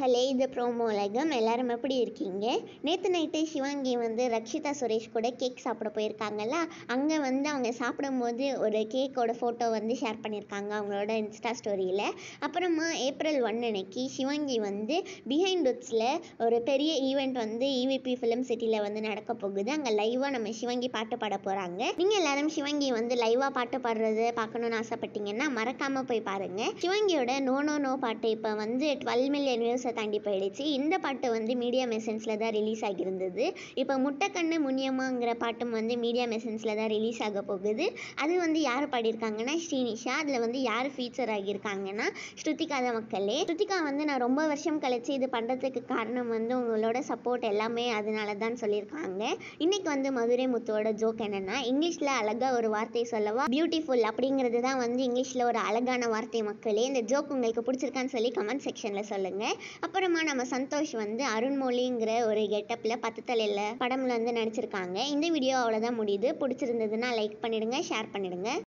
மக்களே இது ப்ரோமோ உலகம் எல்லாரும் எப்படி இருக்கீங்க நேற்று நைட்டு சிவாங்கி வந்து ரக்ஷிதா சுரேஷ் கூட கேக் சாப்பிட போயிருக்காங்கல்ல அங்கே வந்து அவங்க சாப்பிடும்போது ஒரு கேக்கோட ஃபோட்டோ வந்து ஷேர் பண்ணியிருக்காங்க அவங்களோட இன்ஸ்டா ஸ்டோரியில் அப்புறமா ஏப்ரல் ஒன் அன்னைக்கு சிவாங்கி வந்து பிஹைண்ட் உட்ஸில் ஒரு பெரிய ஈவெண்ட் வந்து இவிபி ஃபிலிம் சிட்டியில் வந்து நடக்க போகுது அங்கே லைவாக நம்ம சிவாங்கி பாட்டு பாட போகிறாங்க நீங்கள் எல்லாரும் சிவாங்கி வந்து லைவாக பாட்டு பாடுறது பார்க்கணுன்னு ஆசைப்பட்டீங்கன்னா மறக்காமல் போய் பாருங்கள் சிவாங்கியோட நோ நோ நோ பாட்டு இப்போ வந்து டுவெல் மில்லியன் வியூஸை தாண்டி போயிடுச்சு இந்த பாட்டு வந்து மீடியா மெசன்ஸில் தான் ரிலீஸ் ஆகியிருந்தது இப்போ முட்டைக்கண்ணு முனியம்மாங்கிற பாட்டும் வந்து மீடியா மெசன்ஸில் தான் ரிலீஸ் ஆக போகுது அது வந்து யார் பாடியிருக்காங்கன்னா ஸ்ரீனிஷா அதில் வந்து யார் ஃபீச்சர் ஆகியிருக்காங்கன்னா ஸ்ருதிகா தான் மக்களே ஸ்ருதிகா வந்து நான் ரொம்ப வருஷம் கழிச்சு இது பண்ணுறதுக்கு காரணம் வந்து உங்களோட சப்போர்ட் எல்லாமே அதனால தான் சொல்லியிருக்காங்க இன்னைக்கு வந்து மதுரை முத்துவோட ஜோக் என்னன்னா இங்கிலீஷில் அழகாக ஒரு வார்த்தை சொல்லவா பியூட்டிஃபுல் அப்படிங்கிறது தான் வந்து இங்கிலீஷில் ஒரு அழகான வார்த்தை மக்களே இந்த ஜோக் உங்களுக்கு பிடிச்சிருக்கான்னு சொல்லி கமெண்ட் செக்ஷனில் சொல்லுங்கள் அப்புறமா நம்ம சந்தோஷ் வந்து அருண்மொழிங்கிற ஒரு கெட்டப்பில் பத்து தலையில் படம்ல வந்து நடிச்சிருக்காங்க இந்த வீடியோ அவ்வளோதான் முடியுது பிடிச்சிருந்ததுன்னா லைக் பண்ணிடுங்க ஷேர் பண்ணிடுங்க